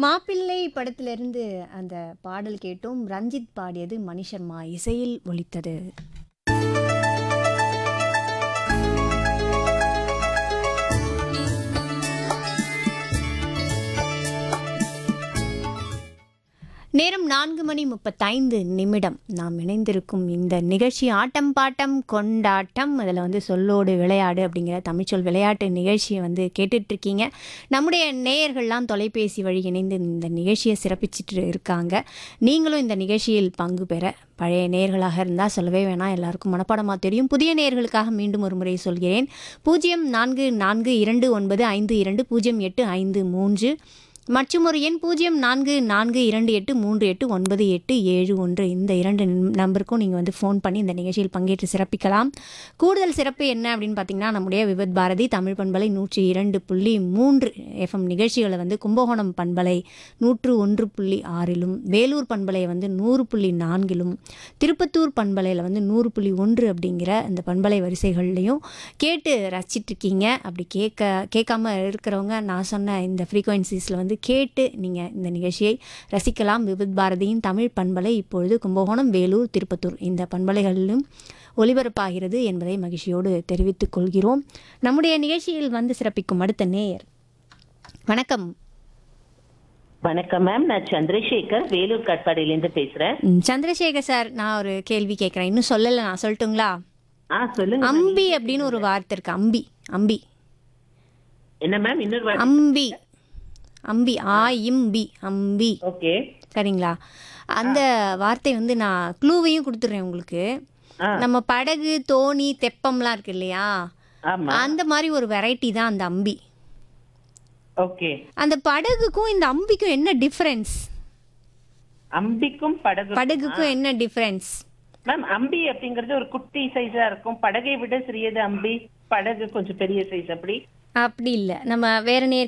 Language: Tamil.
மாப்பிள்ளை படத்திலிருந்து அந்த பாடல் கேட்டோம் ரஞ்சித் பாடியது மணிஷர்மா இசையில் ஒலித்தது நேரம் நான்கு மணி முப்பத்தைந்து நிமிடம் நாம் இணைந்திருக்கும் இந்த நிகழ்ச்சி ஆட்டம் பாட்டம் கொண்டாட்டம் அதில் வந்து சொல்லோடு விளையாடு அப்படிங்கிற தமிழ்ச்சொல் விளையாட்டு நிகழ்ச்சியை வந்து கேட்டுட்ருக்கீங்க நம்முடைய நேயர்கள்லாம் தொலைபேசி வழி இணைந்து இந்த நிகழ்ச்சியை சிறப்பிச்சிட்டு இருக்காங்க நீங்களும் இந்த நிகழ்ச்சியில் பங்கு பெற பழைய நேயர்களாக இருந்தால் சொல்லவே வேணாம் எல்லாருக்கும் மனப்பாடமாக தெரியும் புதிய நேயர்களுக்காக மீண்டும் ஒரு முறை சொல்கிறேன் பூஜ்ஜியம் நான்கு நான்கு இரண்டு ஒன்பது ஐந்து இரண்டு பூஜ்ஜியம் எட்டு ஐந்து மூன்று மற்றும் ஒரு எண் பூஜ்ஜியம் நான்கு நான்கு இரண்டு எட்டு மூன்று எட்டு ஒன்பது எட்டு ஏழு ஒன்று இந்த இரண்டு நம்- நம்பருக்கும் நீங்கள் வந்து ஃபோன் பண்ணி இந்த நிகழ்ச்சியில் பங்கேற்று சிறப்பிக்கலாம் கூடுதல் சிறப்பு என்ன அப்படின்னு பார்த்தீங்கன்னா நம்முடைய விவத் பாரதி தமிழ் பண்பலை நூற்றி இரண்டு புள்ளி மூன்று எஃப்எம் நிகழ்ச்சிகளை வந்து கும்பகோணம் பண்பலை நூற்று ஒன்று புள்ளி ஆறிலும் வேலூர் பண்பலை வந்து நூறு புள்ளி நான்கிலும் திருப்பத்தூர் பண்பலையில் வந்து நூறு புள்ளி ஒன்று அப்படிங்கிற இந்த பண்பலை வரிசைகள்லையும் கேட்டு ரசிச்சிட்ருக்கீங்க அப்படி கேட்க கேட்காம இருக்கிறவங்க நான் சொன்ன இந்த ஃப்ரீக்வன்சிஸில் வந்து கேட்டு நீங்கள் இந்த நிகழ்ச்சியை ரசிக்கலாம் விவித் பாரதியின் தமிழ் பண்பலை இப்பொழுது கும்பகோணம் வேலூர் திருப்பத்தூர் இந்த பண்பலைகளிலும் ஒலிபரப்பாகிறது என்பதை மகிழ்ச்சியோடு தெரிவித்துக் கொள்கிறோம் நம்முடைய நிகழ்ச்சியில் வந்து சிறப்பிக்கும் அடுத்த நேயர் வணக்கம் வணக்கம் மேம் நான் சந்திரசேகர் வேலூர் காட்பாடியிலேருந்து பேசுறேன் ம், சந்திரசேகர் சார் நான் ஒரு கேள்வி கேட்குறேன் இன்னும் சொல்லலை நான் சொல்லட்டுங்களா ஆ சொல்லுங்க ma'am. அம்பி அப்படின்னு ஒரு வார்த்தை இருக்கு அம்பி அம்பி என்ன மேம் இன்னொரு வாட்டி அம்பி அம்பி ஆ இம் பி அம்பி ஓகே சரிங்களா அந்த வார்த்தை வந்து நான் க்ளூவையும் கொடுத்துட்றேன் உங்களுக்கு ஆ. நம்ம படகு தோணி தெப்பம்லாம் இருக்கு இல்லையா ஆமா அந்த மாதிரி ஒரு வெரைட்டி தான் அந்த அம்பி ஓகே அந்த படகுக்கும் இந்த அம்பிக்கும் என்ன டிஃபரன்ஸ் அம்பிக்கும் படகு படகுக்கும் என்ன டிஃபரன்ஸ் மேம் அம்பி அப்படிங்கறது ஒரு குட்டி சைஸா இருக்கும் படகை விட சிறியது அம்பி படகு கொஞ்சம் பெரிய சைஸ் அப்படி அப்படி இல்லை நம்ம வேற நேர்